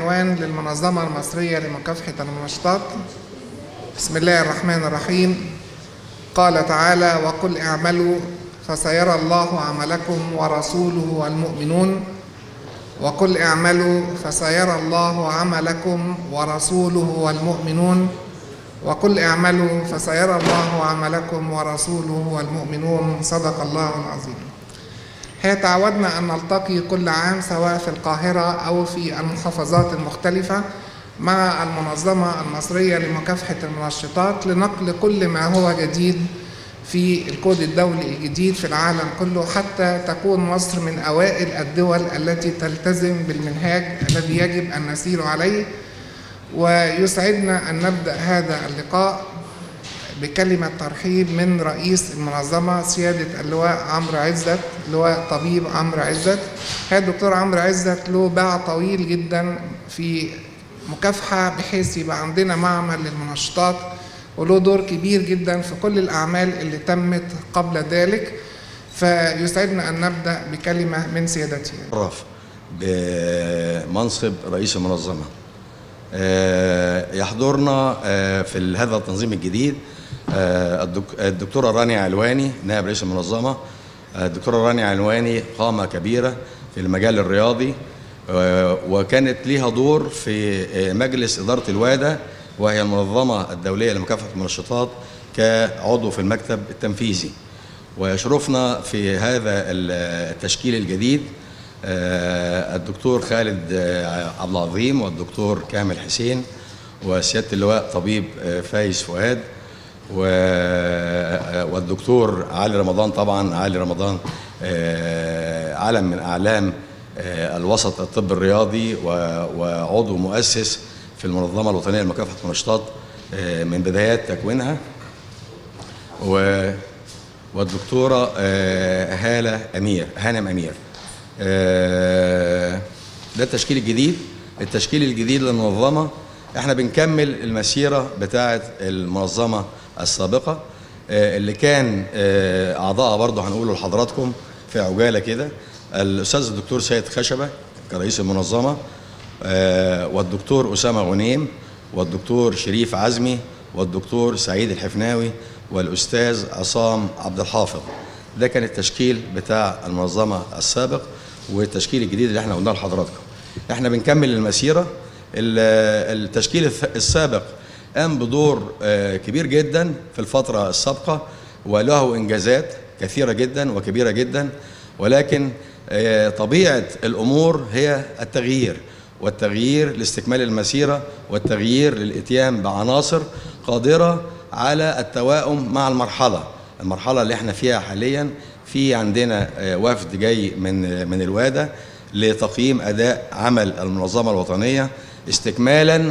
عنوان للمنظمة المصرية لمكافحة المنشطات بسم الله الرحمن الرحيم قال تعالى وقل اعملوا فسيرى الله عملكم ورسوله والمؤمنون وقل اعملوا فسيرى الله عملكم ورسوله والمؤمنون وقل اعملوا فسيرى الله عملكم ورسوله والمؤمنون صدق الله العظيم هي تعودنا أن نلتقي كل عام سواء في القاهرة أو في المحافظات المختلفة مع المنظمة المصرية لمكافحة المنشطات لنقل كل ما هو جديد في الكود الدولي الجديد في العالم كله حتى تكون مصر من أوائل الدول التي تلتزم بالمنهاج الذي يجب أن نسير عليه ويسعدنا أن نبدأ هذا اللقاء بكلمة ترحيب من رئيس المنظمة سيادة اللواء عمرو عزت لواء طبيب عمرو عزت هذا الدكتور عمرو عزت له باع طويل جدا في مكافحة بحيث يبقى عندنا معمل للمنشطات وله دور كبير جدا في كل الأعمال اللي تمت قبل ذلك فيسعدنا أن نبدأ بكلمة من سيادته شرف بمنصب رئيس المنظمة يحضرنا في هذا التنظيم الجديد الدكتورة رانيا علواني نائب رئيس المنظمة الدكتورة رانيا علواني قامة كبيرة في المجال الرياضي وكانت ليها دور في مجلس إدارة الوادة وهي المنظمة الدولية لمكافحة المنشطات كعضو في المكتب التنفيذي ويشرفنا في هذا التشكيل الجديد الدكتور خالد عبد العظيم والدكتور كامل حسين وسياده اللواء طبيب فايز فؤاد والدكتور علي رمضان طبعا علي رمضان علم من اعلام الوسط الطب الرياضي وعضو مؤسس في المنظمه الوطنيه لمكافحه المنشطات من بدايات تكوينها والدكتوره هاله امير هانم امير ده التشكيل الجديد التشكيل الجديد للمنظمه احنا بنكمل المسيره بتاعه المنظمه السابقه اللي كان اعضائها برضه هنقوله لحضراتكم في عجاله كده الاستاذ الدكتور سيد خشبه كرئيس المنظمه والدكتور اسامه غنيم والدكتور شريف عزمي والدكتور سعيد الحفناوي والاستاذ عصام عبد الحافظ ده كان التشكيل بتاع المنظمه السابق والتشكيل الجديد اللي احنا قلناه لحضراتكم احنا بنكمل المسيره التشكيل السابق قام بدور كبير جدا في الفتره السابقه وله انجازات كثيره جدا وكبيره جدا ولكن طبيعه الامور هي التغيير والتغيير لاستكمال المسيره والتغيير للاتيان بعناصر قادره على التواؤم مع المرحله المرحله اللي احنا فيها حاليا في عندنا وفد جاي من من الواده لتقييم اداء عمل المنظمه الوطنيه استكمالا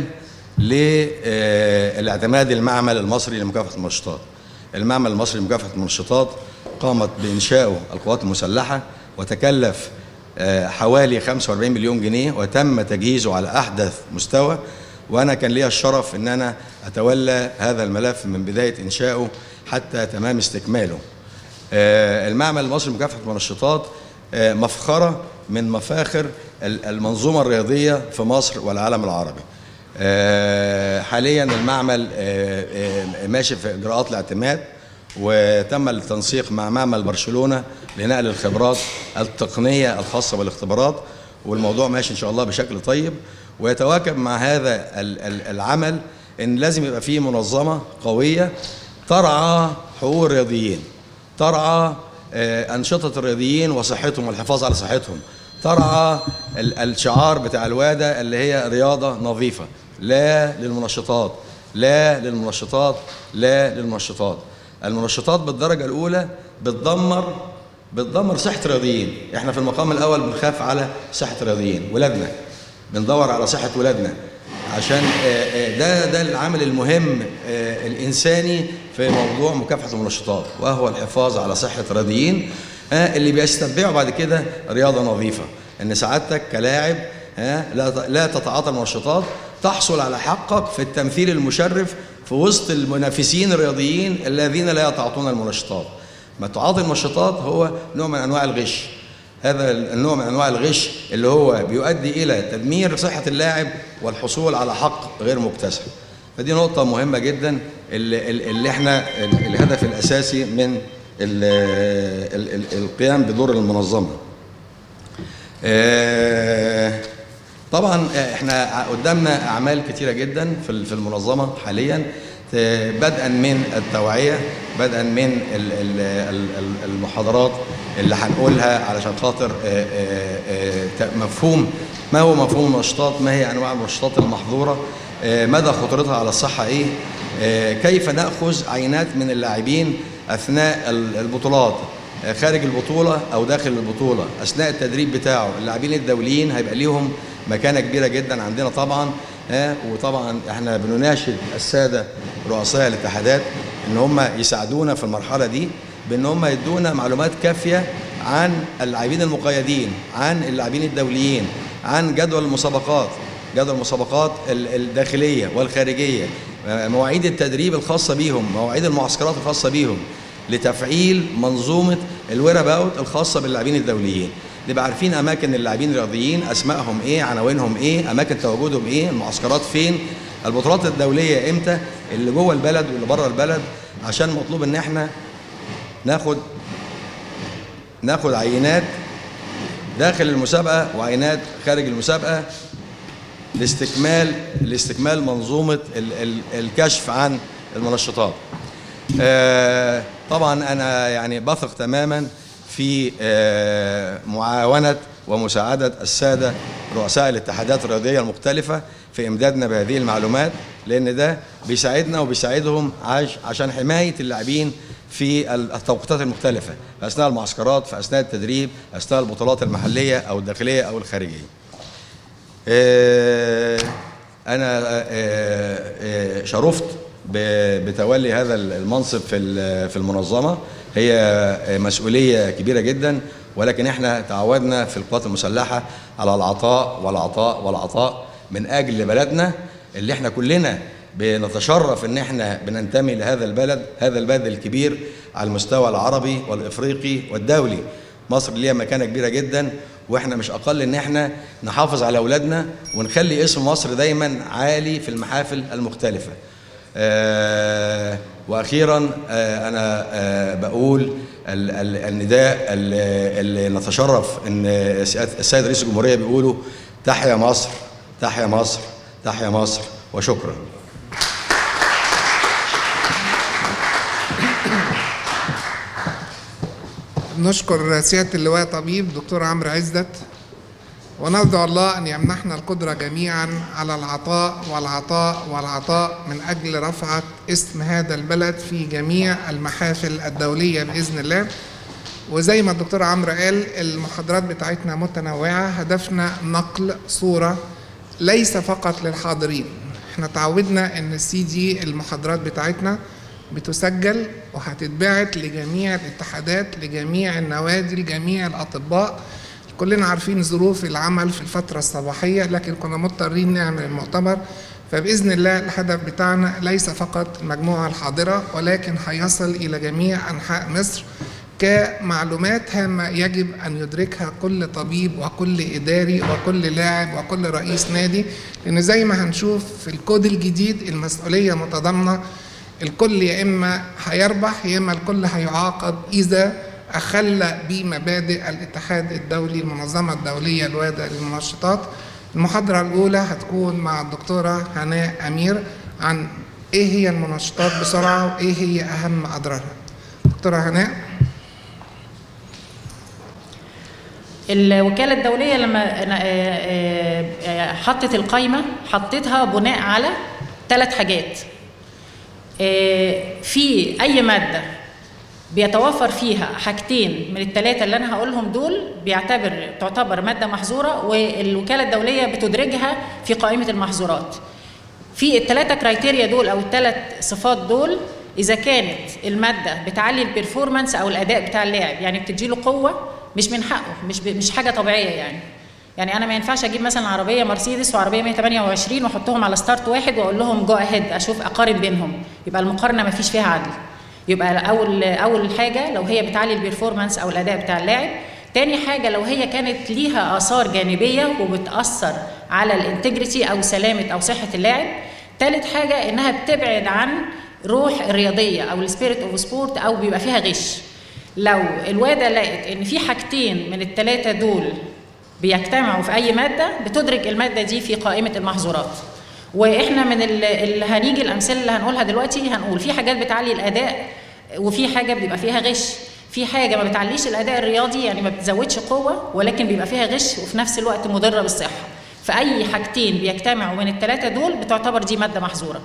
لاعتماد المعمل المصري لمكافحه المنشطات. المعمل المصري لمكافحه المنشطات قامت بانشائه القوات المسلحه وتكلف حوالي 45 مليون جنيه وتم تجهيزه على احدث مستوى وانا كان لي الشرف ان انا اتولى هذا الملف من بدايه انشائه حتى تمام استكماله. المعمل المصري لمكافحه المنشطات مفخره من مفاخر المنظومه الرياضيه في مصر والعالم العربي. حاليا المعمل ماشي في اجراءات الاعتماد وتم التنسيق مع معمل برشلونه لنقل الخبرات التقنيه الخاصه بالاختبارات والموضوع ماشي ان شاء الله بشكل طيب ويتواكب مع هذا العمل ان لازم يبقى فيه منظمه قويه ترعى حقوق الرياضيين ترعى أنشطة الرياضيين وصحتهم والحفاظ على صحتهم ترعى الشعار بتاع الوادة اللي هي رياضة نظيفة لا للمنشطات لا للمنشطات لا للمنشطات المنشطات بالدرجة الأولى بتدمر بتدمر صحة الرياضيين احنا في المقام الأول بنخاف على صحة الرياضيين ولادنا بندور على صحة ولادنا عشان ده ده العامل المهم الانساني في موضوع مكافحه المنشطات وهو الحفاظ على صحه الرياضيين اللي بيستتبعوا بعد كده رياضه نظيفه ان سعادتك كلاعب لا لا تتعاطى المنشطات تحصل على حقك في التمثيل المشرف في وسط المنافسين الرياضيين الذين لا يتعاطون المنشطات ما تعاطي المنشطات هو نوع من انواع الغش هذا النوع من انواع الغش اللي هو بيؤدي الى تدمير صحه اللاعب والحصول على حق غير مكتسب فدي نقطه مهمه جدا اللي, اللي احنا الهدف الاساسي من ال ال ال القيام بدور المنظمه آه، طبعا احنا قدامنا اعمال كتيره جدا في في المنظمه حاليا آه، بدءا من التوعيه بدءا من ال- ال- ال- المحاضرات اللي هنقولها علشان خاطر آه، آه، آه، ت- مفهوم ما هو مفهوم المنشطات ما هي انواع المنشطات المحظوره آه، مدى خطورتها على الصحه ايه آه، كيف ناخذ عينات من اللاعبين اثناء ال- البطولات آه، خارج البطوله او داخل البطوله اثناء التدريب بتاعه اللاعبين الدوليين هيبقى ليهم مكانه كبيره جدا عندنا طبعا آه، وطبعا احنا بنناشد الساده رؤساء الاتحادات ان هم يساعدونا في المرحله دي بان هم يدونا معلومات كافيه عن اللاعبين المقيدين عن اللاعبين الدوليين عن جدول المسابقات جدول المسابقات ال- الداخليه والخارجيه آه، مواعيد التدريب الخاصه بيهم مواعيد المعسكرات الخاصه بيهم لتفعيل منظومه الوير اوت الخاصه باللاعبين الدوليين نبقى عارفين اماكن اللاعبين الرياضيين اسمائهم ايه عناوينهم ايه اماكن تواجدهم ايه المعسكرات فين البطولات الدوليه امتى اللي جوه البلد واللي بره البلد عشان مطلوب ان احنا ناخد ناخد عينات داخل المسابقه وعينات خارج المسابقه لاستكمال لاستكمال منظومه ال- ال- الكشف عن المنشطات. آه، طبعا انا يعني بثق تماما في آه، معاونه ومساعده الساده رؤساء الاتحادات الرياضيه المختلفه في امدادنا بهذه المعلومات لان ده بيساعدنا وبيساعدهم عش- عشان حمايه اللاعبين في التوقيتات المختلفه في اثناء المعسكرات في اثناء التدريب اثناء البطولات المحليه او الداخليه او الخارجيه. آه، أنا آه، آه، شرفت ب- بتولي هذا المنصب في ال- في المنظمة هي مسؤولية كبيرة جدا ولكن احنا تعودنا في القوات المسلحة على العطاء والعطاء والعطاء من أجل بلدنا اللي احنا كلنا بنتشرف ان احنا بننتمي لهذا البلد هذا البلد الكبير على المستوى العربي والافريقي والدولي مصر ليها مكانه كبيره جدا واحنا مش اقل ان احنا نحافظ على اولادنا ونخلي اسم مصر دايما عالي في المحافل المختلفه آه واخيرا آه انا آه بقول ال- ال- النداء اللي اللي نتشرف ان السيد السيد رئيس الجمهوريه بيقولوا تحيا مصر تحيا مصر تحيا مصر وشكرا نشكر سيادة اللواء طبيب دكتور عمرو عزت وندعو الله أن يمنحنا القدرة جميعا على العطاء والعطاء والعطاء من أجل رفعة اسم هذا البلد في جميع المحافل الدولية بإذن الله وزي ما الدكتور عمرو قال المحاضرات بتاعتنا متنوعة هدفنا نقل صورة ليس فقط للحاضرين احنا تعودنا ان السي دي المحاضرات بتاعتنا بتسجل وهتتبعت لجميع الاتحادات لجميع النوادي لجميع الاطباء كلنا عارفين ظروف العمل في الفترة الصباحية لكن كنا مضطرين نعمل المؤتمر فبإذن الله الهدف بتاعنا ليس فقط المجموعة الحاضرة ولكن هيصل إلى جميع أنحاء مصر كمعلومات هامة يجب أن يدركها كل طبيب وكل إداري وكل لاعب وكل رئيس نادي لأن زي ما هنشوف في الكود الجديد المسؤولية متضامنة الكل يا إما هيربح يا إما الكل هيعاقب إذا أخل بمبادئ الاتحاد الدولي المنظمة الدولية الوادة للمنشطات المحاضرة الأولى هتكون مع الدكتورة هناء أمير عن إيه هي المنشطات بسرعة وإيه هي أهم أضرارها دكتورة هناء الوكالة الدولية لما آه، آه، آه، حطت القايمة حطتها بناء على ثلاث حاجات آه، في أي مادة بيتوفر فيها حاجتين من الثلاثة اللي أنا هقولهم دول بيعتبر تعتبر مادة محظورة والوكالة الدولية بتدرجها في قائمة المحظورات في الثلاثة كرايتيريا دول أو الثلاث صفات دول إذا كانت المادة بتعلي البرفورمانس أو الأداء بتاع اللاعب يعني بتديله قوة مش من حقه مش ب... مش حاجة طبيعية يعني يعني أنا ما ينفعش أجيب مثلا عربية مرسيدس وعربية 128 وأحطهم على ستارت واحد وأقول لهم جو أهيد أشوف أقارن بينهم يبقى المقارنة ما فيش فيها عدل يبقى أول أول حاجة لو هي بتعلي البرفورمانس أو الأداء بتاع اللاعب تاني حاجه لو هي كانت ليها اثار جانبيه وبتاثر على الانتجريتي او سلامه او صحه اللاعب تالت حاجه انها بتبعد عن روح الرياضيه او السبيريت اوف سبورت او بيبقى فيها غش لو الواده لقت ان في حاجتين من الثلاثه دول بيجتمعوا في اي ماده بتدرج الماده دي في قائمه المحظورات واحنا من اللي هنيجي الامثله اللي هنقولها دلوقتي هنقول في حاجات بتعلي الاداء وفي حاجه بيبقى فيها غش في حاجه ما بتعليش الاداء الرياضي يعني ما بتزودش قوه ولكن بيبقى فيها غش وفي نفس الوقت مضره بالصحه فاي حاجتين بيجتمعوا من الثلاثه دول بتعتبر دي ماده محظوره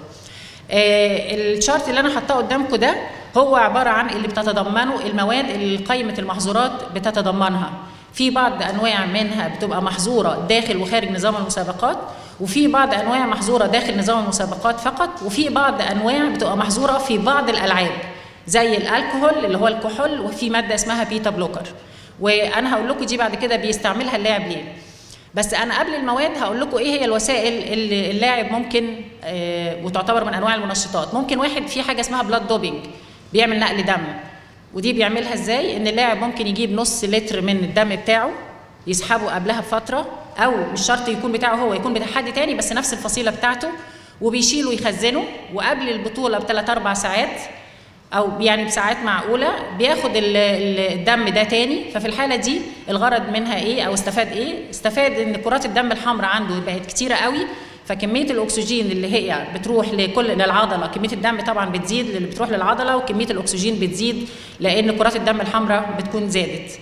آه الشارت اللي انا حاطاه قدامكم ده هو عباره عن اللي بتتضمنه المواد اللي قائمه المحظورات بتتضمنها في بعض انواع منها بتبقى محظوره داخل وخارج نظام المسابقات وفي بعض انواع محظوره داخل نظام المسابقات فقط وفي بعض انواع بتبقى محظوره في بعض الالعاب زي الكحول اللي هو الكحول وفي ماده اسمها بيتا بلوكر وانا هقول لكم دي بعد كده بيستعملها اللاعب ليه بس انا قبل المواد هقول لكم ايه هي الوسائل اللي اللاعب ممكن آه وتعتبر من انواع المنشطات ممكن واحد في حاجه اسمها بلاد دوبينج بيعمل نقل دم ودي بيعملها ازاي ان اللاعب ممكن يجيب نص لتر من الدم بتاعه يسحبه قبلها بفتره او مش شرط يكون بتاعه هو يكون بتاع حد تاني بس نفس الفصيله بتاعته وبيشيله يخزنه وقبل البطوله بثلاث اربع ساعات او يعني بساعات معقوله بياخد الدم ده تاني ففي الحاله دي الغرض منها ايه او استفاد ايه استفاد ان كرات الدم الحمراء عنده بقت كتيره قوي فكميه الاكسجين اللي هي بتروح لكل للعضله كميه الدم طبعا بتزيد اللي بتروح للعضله وكميه الاكسجين بتزيد لان كرات الدم الحمراء بتكون زادت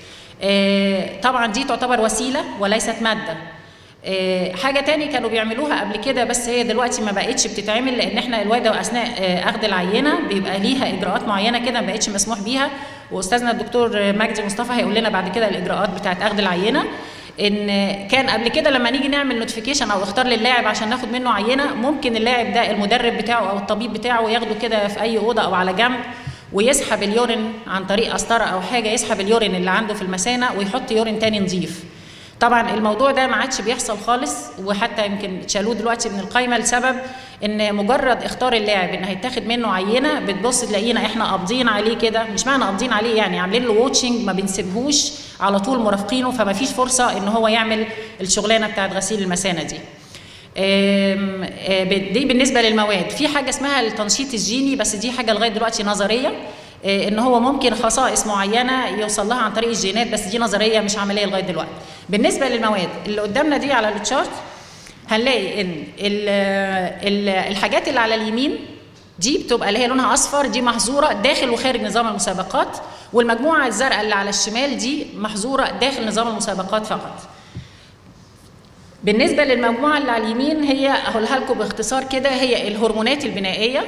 آه طبعا دي تعتبر وسيله وليست ماده آه حاجة تاني كانوا بيعملوها قبل كده بس هي دلوقتي ما بقتش بتتعمل لأن احنا الوادة أثناء آه أخذ العينة بيبقى ليها إجراءات معينة كده ما بقتش مسموح بيها وأستاذنا الدكتور مجدي مصطفى هيقول لنا بعد كده الإجراءات بتاعت أخذ العينة ان كان قبل كده لما نيجي نعمل نوتيفيكيشن او اختار للاعب عشان ناخد منه عينه ممكن اللاعب ده المدرب بتاعه او الطبيب بتاعه ياخده كده في اي اوضه او على جنب ويسحب اليورين عن طريق قسطره او حاجه يسحب اليورين اللي عنده في المثانه ويحط يورين تاني نظيف طبعا الموضوع ده ما عادش بيحصل خالص وحتى يمكن شالوه دلوقتي من القايمه لسبب ان مجرد اختار اللاعب ان هيتاخد منه عينه بتبص تلاقينا احنا قابضين عليه كده مش معنى قابضين عليه يعني عاملين له ووتشنج ما بنسيبهوش على طول مرافقينه فما فيش فرصه ان هو يعمل الشغلانه بتاعت غسيل المثانه دي دي بالنسبه للمواد في حاجه اسمها التنشيط الجيني بس دي حاجه لغايه دلوقتي نظريه ان هو ممكن خصائص معينه يوصل لها عن طريق الجينات بس دي نظريه مش عمليه لغايه دلوقتي بالنسبه للمواد اللي قدامنا دي على التشارت هنلاقي ان ال ال الحاجات اللي على اليمين دي بتبقى اللي هي لونها اصفر دي محظوره داخل وخارج نظام المسابقات والمجموعه الزرقاء اللي على الشمال دي محظوره داخل نظام المسابقات فقط بالنسبه للمجموعه اللي على اليمين هي هقولها لكم باختصار كده هي الهرمونات البنائيه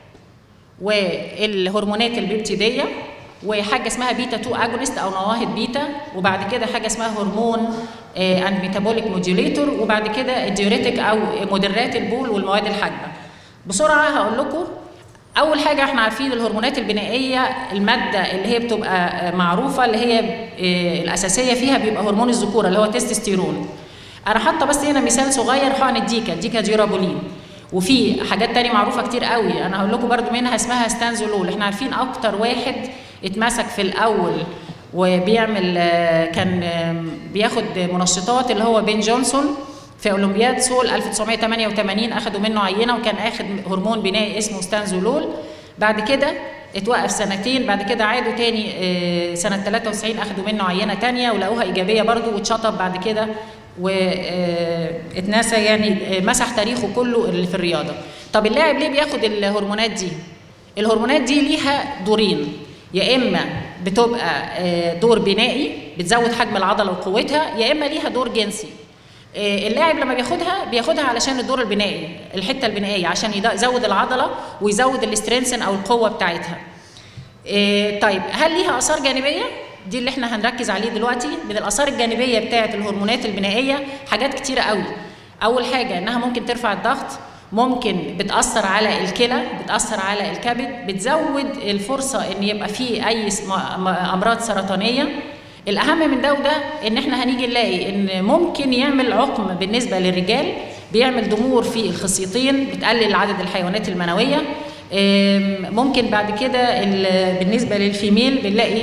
والهرمونات البيبتيديه وحاجه اسمها بيتا 2 اجونست او نواهض بيتا وبعد كده حاجه اسمها هرمون اند ميتابوليك موديوليتور وبعد كده الديوريتك او مدرات البول والمواد الحاجه بسرعه هقول لكم اول حاجه احنا عارفين الهرمونات البنائيه الماده اللي هي بتبقى معروفه اللي هي الاساسيه فيها بيبقى هرمون الذكوره اللي هو تستوستيرون انا حاطه بس هنا مثال صغير حقن الديكا الديكا ديورابولين وفي حاجات تانية معروفة كتير قوي أنا هقول لكم برضو منها اسمها ستانزولول احنا عارفين أكتر واحد اتمسك في الأول وبيعمل كان بياخد منشطات اللي هو بين جونسون في أولمبياد سول 1988 أخدوا منه عينة وكان أخد هرمون بنائي اسمه ستانزولول بعد كده اتوقف سنتين بعد كده عادوا تاني سنة 93 أخدوا منه عينة تانية ولقوها إيجابية برضو واتشطب بعد كده واتنسى يعني مسح تاريخه كله اللي في الرياضه طب اللاعب ليه بياخد الهرمونات دي الهرمونات دي ليها دورين يا اما بتبقى دور بنائي بتزود حجم العضله وقوتها يا اما ليها دور جنسي اللاعب لما بياخدها بياخدها علشان الدور البنائي الحته البنائيه عشان يزود العضله ويزود الاسترنسن او القوه بتاعتها طيب هل ليها اثار جانبيه دي اللي احنا هنركز عليه دلوقتي من الاثار الجانبيه بتاعه الهرمونات البنائيه حاجات كتيره قوي اول حاجه انها ممكن ترفع الضغط ممكن بتاثر على الكلى بتاثر على الكبد بتزود الفرصه ان يبقى في اي امراض سرطانيه الاهم من ده وده ان احنا هنيجي نلاقي ان ممكن يعمل عقم بالنسبه للرجال بيعمل ضمور في الخصيتين بتقلل عدد الحيوانات المنويه ممكن بعد كده بالنسبه للفيميل بنلاقي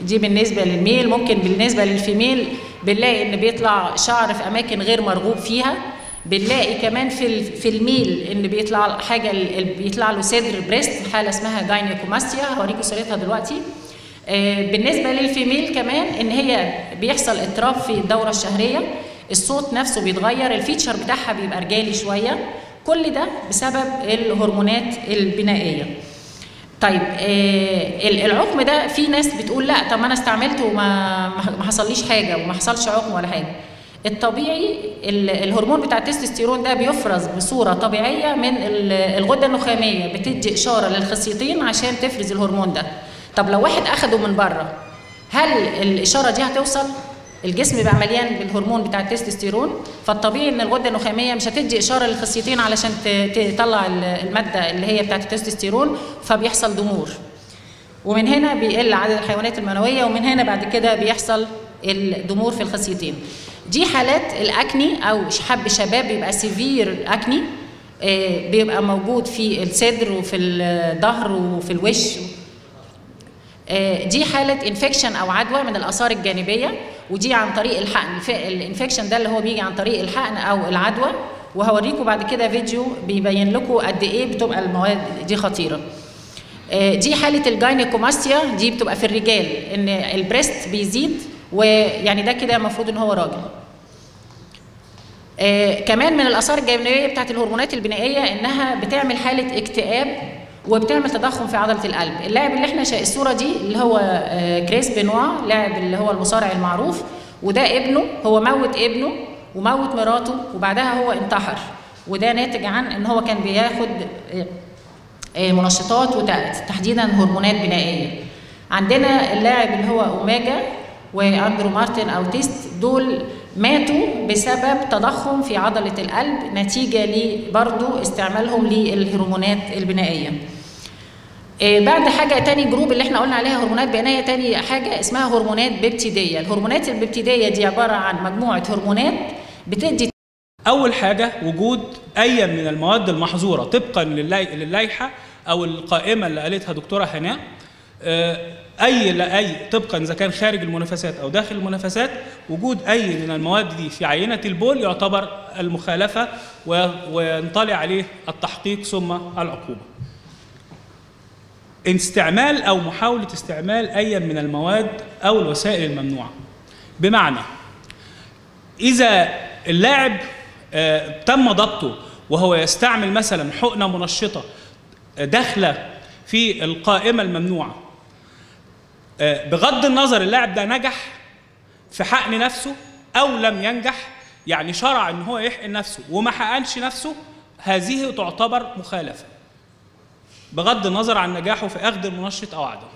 دي بالنسبه للميل ممكن بالنسبه للفيميل بنلاقي ان بيطلع شعر في اماكن غير مرغوب فيها بنلاقي كمان في ال- في الميل ان بيطلع حاجه ال- ال- بيطلع له صدر بريست حاله اسمها جاينيكوماستيا هوريكم صورتها دلوقتي آه، بالنسبه للفيميل كمان ان هي بيحصل اضطراب في الدوره الشهريه الصوت نفسه بيتغير الفيتشر بتاعها بيبقى رجالي شويه كل ده بسبب الهرمونات البنائيه طيب آه ال- العقم ده في ناس بتقول لا طب ما انا استعملته وما ما ما حصليش حاجه وما حصلش عقم ولا حاجه الطبيعي ال- الهرمون بتاع التستوستيرون ده بيفرز بصوره طبيعيه من ال- الغده النخاميه بتدي اشاره للخصيتين عشان تفرز الهرمون ده طب لو واحد اخده من بره هل الاشاره دي هتوصل الجسم بقى مليان بالهرمون بتاع التستوستيرون فالطبيعي ان الغده النخاميه مش هتدي اشاره للخصيتين علشان ت- تطلع ال- الماده اللي هي بتاعت التستوستيرون فبيحصل ضمور ومن هنا بيقل عدد الحيوانات المنويه ومن هنا بعد كده بيحصل الضمور في الخصيتين دي حالات الاكني او حب شباب بيبقى سيفير اكني آه، بيبقى موجود في الصدر وفي الظهر وفي الوش آه، دي حالة انفكشن أو عدوى من الآثار الجانبية ودي عن طريق الحقن الف- الانفكشن ده اللي هو بيجي عن طريق الحقن أو العدوى وهوريكم بعد كده فيديو بيبين لكم قد إيه بتبقى المواد دي خطيرة آه، دي حالة الجاينيكوماستيا دي بتبقى في الرجال إن البريست بيزيد ويعني ده كده المفروض إن هو راجل آه، كمان من الاثار الجانبيه بتاعت الهرمونات البنائيه انها بتعمل حاله اكتئاب وبتعمل تضخم في عضله القلب اللاعب اللي احنا شا... الصوره دي اللي هو آه، كريس بنوا لاعب اللي هو المصارع المعروف وده ابنه هو موت ابنه وموت مراته وبعدها هو انتحر وده ناتج عن ان هو كان بياخد آه، آه، منشطات وتحديدا هرمونات بنائيه عندنا اللاعب اللي هو اوميجا واندرو مارتن او تيست دول ماتوا بسبب تضخم في عضله القلب نتيجه لبرضو استعمالهم للهرمونات البنائيه آه، بعد حاجه تاني جروب اللي احنا قلنا عليها هرمونات بنائيه تاني حاجه اسمها هرمونات بيبتيديه الهرمونات البيبتيديه دي عباره عن مجموعه هرمونات بتدي أول حاجة وجود أي من المواد المحظورة طبقا للي- للائحة أو القائمة اللي قالتها دكتورة هناء آه، أي لأي طبقا إذا كان خارج المنافسات أو داخل المنافسات وجود أي من المواد دي في عينة البول يعتبر المخالفة و- وينطلي عليه التحقيق ثم العقوبة. استعمال أو محاولة استعمال أي من المواد أو الوسائل الممنوعة بمعنى إذا اللاعب آه، تم ضبطه وهو يستعمل مثلا حقنة منشطة آه، داخلة في القائمة الممنوعة آه، بغض النظر اللاعب ده نجح في حقن نفسه أو لم ينجح يعني شرع إن هو يحقن نفسه وما حقنش نفسه هذه تعتبر مخالفة بغض النظر عن نجاحه في أخذ المنشط أو عدمه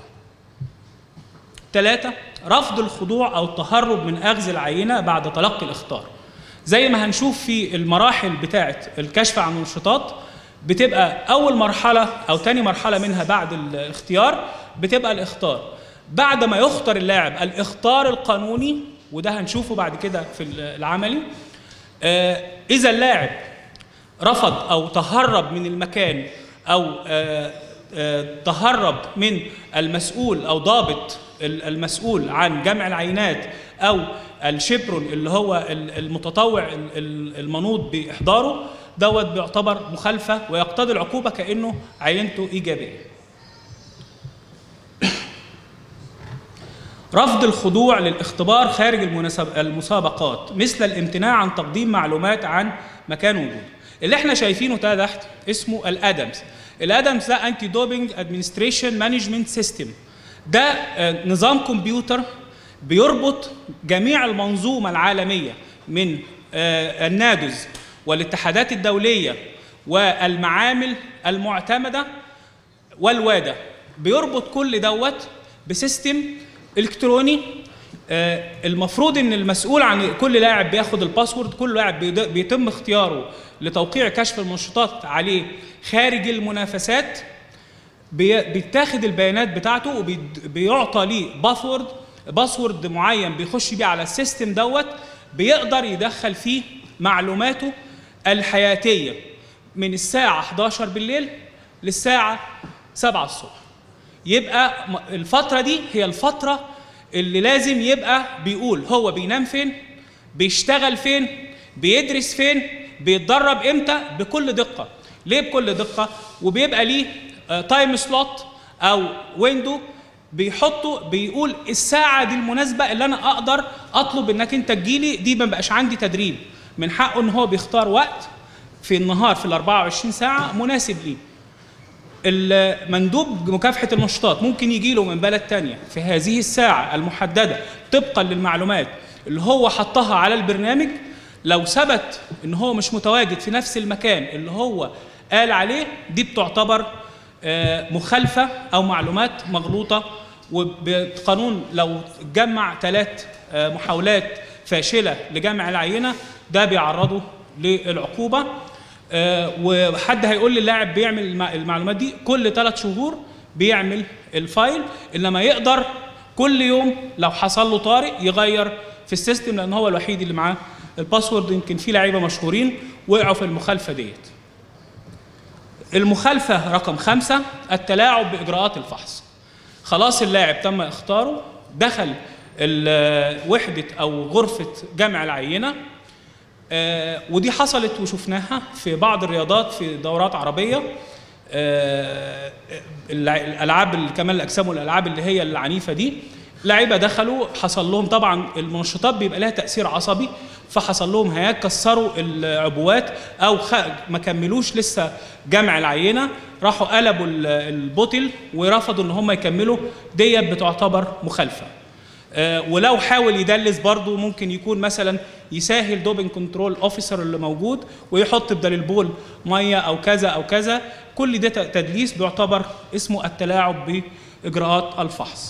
ثلاثة رفض الخضوع أو التهرب من أخذ العينة بعد تلقي الإخطار زي ما هنشوف في المراحل بتاعة الكشف عن المنشطات بتبقى أول مرحلة أو تاني مرحلة منها بعد الاختيار بتبقى الإخطار بعد ما يختار اللاعب الإخطار القانوني وده هنشوفه بعد كده في العملي آه، إذا اللاعب رفض او تهرب من المكان او آه، آه، تهرب من المسؤول او ضابط ال- المسؤول عن جمع العينات او الشبرون اللي هو ال- المتطوع ال- ال- المنوط باحضاره دوت بيعتبر مخالفه ويقتضي العقوبه كانه عينته ايجابيه. رفض الخضوع للاختبار خارج المناسب- المسابقات مثل الامتناع عن تقديم معلومات عن مكان وجوده اللي احنا شايفينه ده تحت اسمه الادمز الادمز ده انتي دوبينج ادمنستريشن مانجمنت سيستم ده آه، نظام كمبيوتر بيربط جميع المنظومه العالميه من آه، النادز والاتحادات الدوليه والمعامل المعتمده والوادا بيربط كل دوت بسيستم الكتروني آه، المفروض ان المسؤول عن كل لاعب بياخد الباسورد كل لاعب بيد- بيتم اختياره لتوقيع كشف المنشطات عليه خارج المنافسات بي- بيتاخد البيانات بتاعته وبيعطى ليه باسورد باسورد معين بيخش بيه على السيستم دوت بيقدر يدخل فيه معلوماته الحياتيه من الساعه 11 بالليل للساعه 7 الصبح يبقى م- الفتره دي هي الفتره اللي لازم يبقى بيقول هو بينام فين بيشتغل فين بيدرس فين بيتدرب امتى بكل دقه ليه بكل دقه وبيبقى ليه تايم سلوت او ويندو بيحطوا بيقول الساعه دي المناسبه اللي انا اقدر اطلب انك انت تجيلي دي ما بقاش عندي تدريب من حقه ان هو بيختار وقت في النهار في ال 24 ساعه مناسب ليه المندوب مكافحة النشاطات ممكن يجي له من بلد تانية في هذه الساعة المحددة طبقا للمعلومات اللي هو حطها على البرنامج لو ثبت ان هو مش متواجد في نفس المكان اللي هو قال عليه دي بتعتبر آه، مخالفة أو معلومات مغلوطة وبقانون لو جمع ثلاث محاولات فاشلة لجمع العينة ده بيعرضه للعقوبة آه، وحد هيقول للاعب بيعمل الم- المعلومات دي كل ثلاث شهور بيعمل الفايل انما يقدر كل يوم لو حصل له طارئ يغير في السيستم لان هو الوحيد اللي معاه الباسورد يمكن في لعيبه مشهورين وقعوا في المخالفه ديت المخالفة رقم خمسة التلاعب بإجراءات الفحص خلاص اللاعب تم اختاره دخل ال- وحدة أو غرفة جمع العينة آه، ودي حصلت وشفناها في بعض الرياضات في دورات عربية آه، الع- الألعاب كمال الأجسام والألعاب اللي هي العنيفة دي لعيبة دخلوا حصل لهم طبعا المنشطات بيبقى لها تأثير عصبي فحصل لهم هياك كسروا العبوات أو خ... ما كملوش لسه جمع العينة راحوا قلبوا ال- البوتل ورفضوا إن هم يكملوا ديت بتعتبر مخالفة آه، ولو حاول يدلس برضه ممكن يكون مثلا يسهل دوبنج كنترول اوفيسر اللي موجود ويحط بدل البول ميه او كذا او كذا كل ده ت- تدليس بيعتبر اسمه التلاعب باجراءات الفحص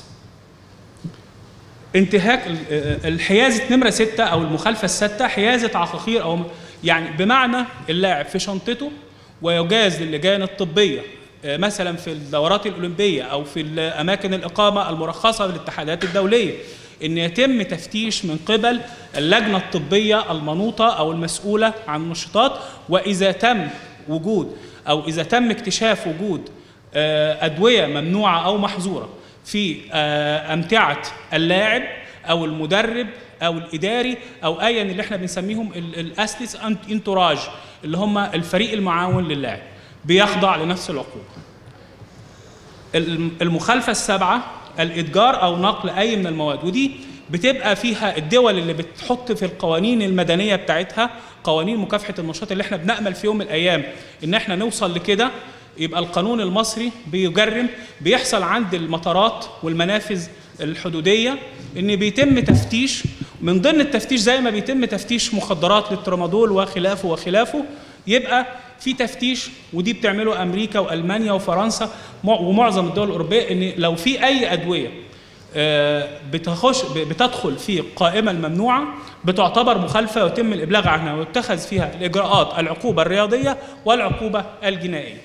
انتهاك ال- آه، الحيازه نمره ستة او المخالفه السادسه حيازه عقاقير او يعني بمعنى اللاعب في شنطته ويجاز للجان الطبيه آه، مثلا في الدورات الاولمبيه او في اماكن الاقامه المرخصه بالاتحادات الدوليه ان يتم تفتيش من قبل اللجنه الطبيه المنوطه او المسؤوله عن النشاطات واذا تم وجود او اذا تم اكتشاف وجود آه، ادويه ممنوعه او محظوره في آه، امتعه اللاعب او المدرب او الاداري او ايا اللي احنا بنسميهم ال- الاسلس أنت- انتوراج اللي هم الفريق المعاون للاعب بيخضع لنفس العقوبه الم- المخالفه السابعه الاتجار او نقل اي من المواد ودي بتبقى فيها الدول اللي بتحط في القوانين المدنيه بتاعتها قوانين مكافحه النشاط اللي احنا بنامل في يوم من الايام ان احنا نوصل لكده يبقى القانون المصري بيجرم بيحصل عند المطارات والمنافذ الحدوديه ان بيتم تفتيش من ضمن التفتيش زي ما بيتم تفتيش مخدرات للترامادول وخلافه وخلافه يبقى في تفتيش ودي بتعمله امريكا والمانيا وفرنسا مع- ومعظم الدول الاوروبيه ان لو في اي ادويه آه، بتخش بتدخل في القائمه الممنوعه بتعتبر مخالفه ويتم الابلاغ عنها ويتخذ فيها الاجراءات العقوبه الرياضيه والعقوبه الجنائيه.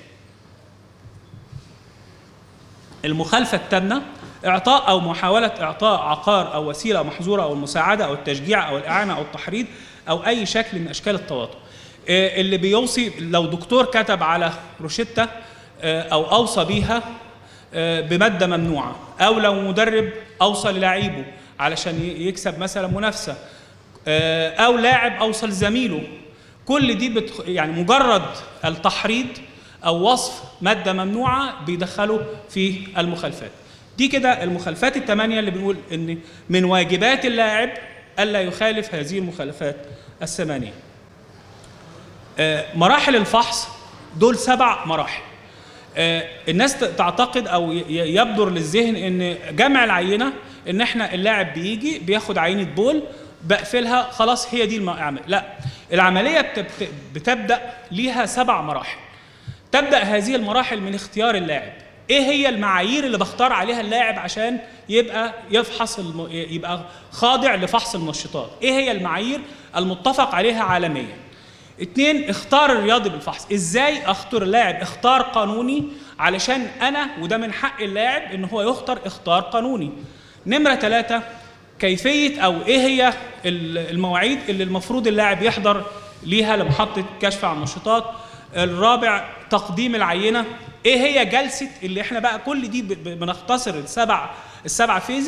المخالفه الثامنه اعطاء او محاوله اعطاء عقار او وسيله محظوره او المساعده او التشجيع او الاعانه او التحريض او اي شكل من اشكال التواطؤ. آه، اللي بيوصي لو دكتور كتب على روشته آه، او اوصى بيها آه، بماده ممنوعه او لو مدرب اوصى للاعيبه علشان ي- يكسب مثلا منافسه آه، او لاعب اوصى لزميله كل دي بتخ... يعني مجرد التحريض او وصف ماده ممنوعه بيدخلوا في المخالفات دي كده المخالفات الثمانيه اللي بنقول ان من واجبات اللاعب الا يخالف هذه المخالفات الثمانيه آه، مراحل الفحص دول سبع مراحل آه، الناس ت- تعتقد او ي- ي- يبدر للذهن ان جمع العينه ان احنا اللاعب بيجي بياخد عينه بول بقفلها خلاص هي دي العمل لا العمليه بت- بتبدا ليها سبع مراحل تبدا هذه المراحل من اختيار اللاعب ايه هي المعايير اللي بختار عليها اللاعب عشان يبقى يفحص الم... يبقى خاضع لفحص المنشطات ايه هي المعايير المتفق عليها عالميا اتنين اختار الرياضي بالفحص ازاي اختار اللاعب اختار قانوني علشان انا وده من حق اللاعب ان هو يختار اختار قانوني نمرة ثلاثة كيفية او ايه هي ال- المواعيد اللي المفروض اللاعب يحضر ليها لمحطة كشف عن النشاطات الرابع تقديم العينة ايه هي جلسة اللي احنا بقى كل دي ب- ب- بنختصر السبع السبع فيزز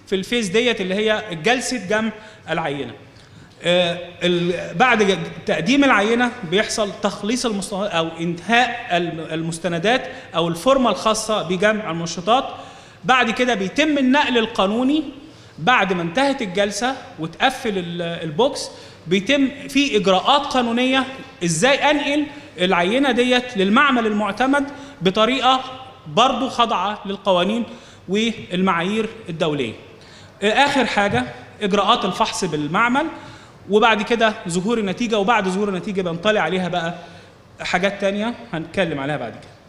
في الفيز ديت اللي هي جلسه جمع العينه آه، ال- بعد ج- تقديم العينه بيحصل تخليص المستندات او انتهاء الم- المستندات او الفورمه الخاصه بجمع المنشطات بعد كده بيتم النقل القانوني بعد ما انتهت الجلسه وتقفل ال- البوكس بيتم في اجراءات قانونيه ازاي انقل العينه ديت للمعمل المعتمد بطريقه برضه خاضعه للقوانين والمعايير الدوليه. اخر حاجه اجراءات الفحص بالمعمل وبعد كده ظهور النتيجه وبعد ظهور النتيجه بنطلع عليها بقى حاجات تانية هنتكلم عليها بعد كده.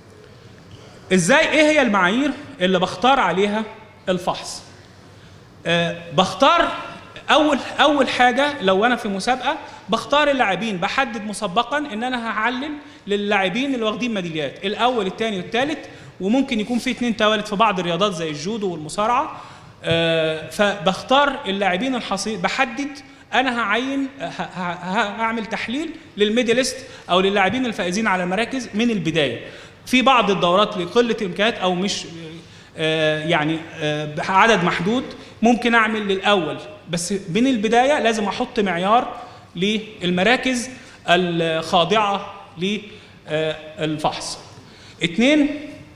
ازاي ايه هي المعايير اللي بختار عليها الفحص؟ آه، بختار اول اول حاجه لو انا في مسابقه بختار اللاعبين بحدد مسبقا ان انا هعلل للاعبين اللي واخدين ميداليات الاول الثاني والثالث وممكن يكون في اثنين توالت في بعض الرياضات زي الجودو والمصارعه آه، فبختار اللاعبين الحصيل بحدد انا هعين ه- ه- ه- هعمل تحليل للميداليست او للاعبين الفائزين على المراكز من البدايه في بعض الدورات لقله الامكانيات او مش آه، يعني آه، عدد محدود ممكن اعمل للاول بس من البدايه لازم احط معيار للمراكز الخاضعه للفحص. اتنين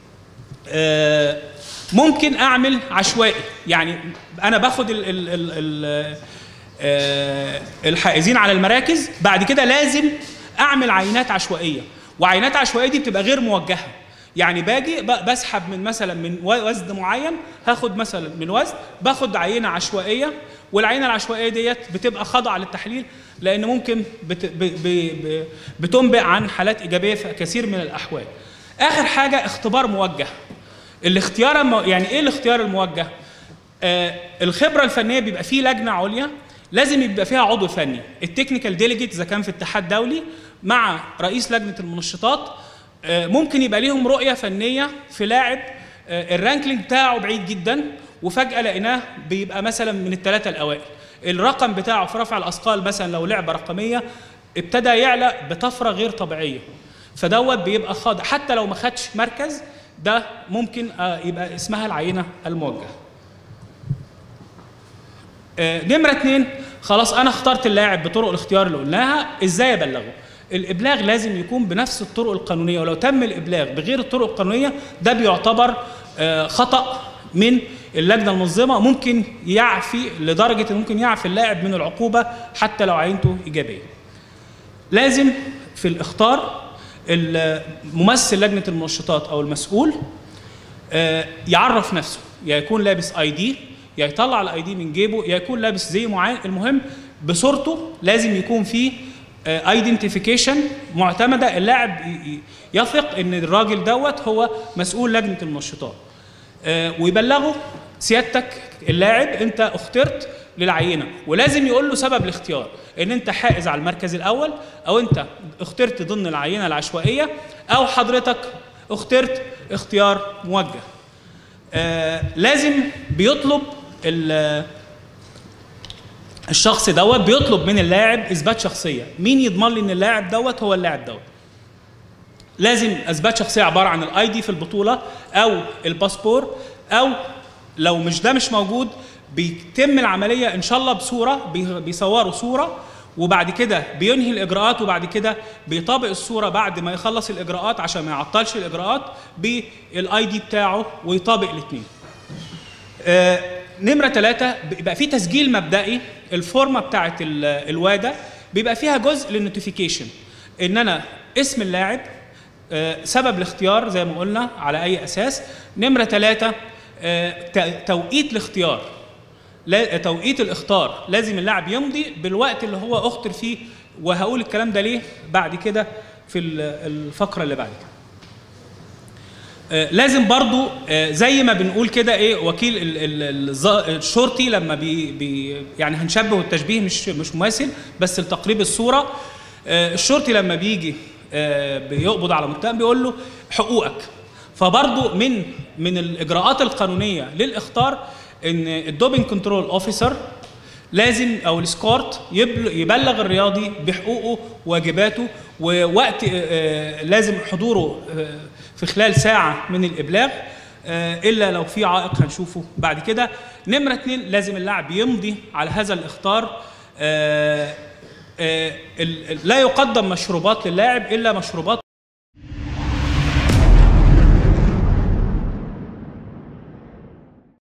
آه، ممكن اعمل عشوائي يعني انا باخد ال ال ال ال آه، الحائزين على المراكز بعد كده لازم اعمل عينات عشوائيه وعينات عشوائيه دي بتبقى غير موجهه يعني باجي ب- بسحب من مثلا من و- وزن معين هاخد مثلا من وزن باخد عينه عشوائيه والعينه العشوائيه ديت بتبقى خاضعه للتحليل لان ممكن بت ب ب ب بتنبئ عن حالات ايجابيه في كثير من الاحوال اخر حاجه اختبار موجه الاختيار المو... يعني ايه الاختيار الموجه آه الخبره الفنيه بيبقى فيه لجنه عليا لازم يبقى فيها عضو فني التكنيكال ديليجيت اذا كان في اتحاد دولي مع رئيس لجنه المنشطات آه ممكن يبقى ليهم رؤيه فنيه في لاعب آه الرانكلينج بتاعه بعيد جدا وفجاه لقيناه بيبقى مثلا من الثلاثه الاوائل الرقم بتاعه في رفع الاثقال مثلا لو لعبه رقميه ابتدى يعلى بطفره غير طبيعيه فدوت بيبقى خاضع حتى لو ما خدش مركز ده ممكن آه، يبقى اسمها العينه الموجهه. آه، نمره اتنين خلاص انا اخترت اللاعب بطرق الاختيار اللي قلناها ازاي ابلغه؟ الابلاغ لازم يكون بنفس الطرق القانونيه ولو تم الابلاغ بغير الطرق القانونيه ده بيعتبر آه، خطا من اللجنه المنظمه ممكن يعفي لدرجه إن ممكن يعفي اللاعب من العقوبه حتى لو عينته ايجابيه. لازم في الاختار ممثل لجنه المنشطات او المسؤول آه، يعرف نفسه يا يكون لابس اي دي يا يطلع الاي دي من جيبه يا يكون لابس زي معين المهم بصورته لازم يكون فيه ايدنتيفيكيشن معتمده اللاعب ي- ي- يثق ان الراجل دوت هو مسؤول لجنه المنشطات آه، ويبلغه سيادتك اللاعب انت اخترت للعينه ولازم يقول له سبب الاختيار ان انت حائز على المركز الاول او انت اخترت ضمن العينه العشوائيه او حضرتك اخترت اختيار موجه آه لازم بيطلب ال- الشخص دوت بيطلب من اللاعب اثبات شخصيه مين يضمن لي ان اللاعب دوت هو اللاعب دوت لازم اثبات شخصيه عباره عن الاي دي في البطوله او الباسبور او لو مش ده مش موجود بيتم العمليه ان شاء الله بصوره بي- بيصوروا صوره وبعد كده بينهي الاجراءات وبعد كده بيطابق الصوره بعد ما يخلص الاجراءات عشان ما يعطلش الاجراءات بالاي دي بتاعه ويطابق الاثنين آه، نمرة ثلاثة بيبقى في تسجيل مبدئي الفورمة بتاعت ال- الوادة بيبقى فيها جزء للنوتيفيكيشن ان انا اسم اللاعب آه، سبب الاختيار زي ما قلنا على اي اساس نمرة ثلاثة آه، ت- توقيت الاختيار لا توقيت الاختار لازم اللاعب يمضي بالوقت اللي هو اختر فيه وهقول الكلام ده ليه بعد كده في ال- الفقرة اللي بعد كده آه، لازم برضو آه، زي ما بنقول كده ايه وكيل ال- ال- الظا- الشرطي لما بي بي يعني هنشبه التشبيه مش مش مماثل بس لتقريب الصوره آه، الشرطي لما بيجي آه، بيقبض على متهم بيقول له حقوقك فبرضو من من الاجراءات القانونيه للاختار ان الدوبينج كنترول اوفيسر لازم او السكورت يبل- يبلغ الرياضي بحقوقه وواجباته ووقت آه، آه، لازم حضوره آه، في خلال ساعه من الابلاغ آه، الا لو في عائق هنشوفه بعد كده نمره اتنين لازم اللاعب يمضي على هذا الاخطار آه، آه، ال- ال- لا يقدم مشروبات للاعب الا مشروبات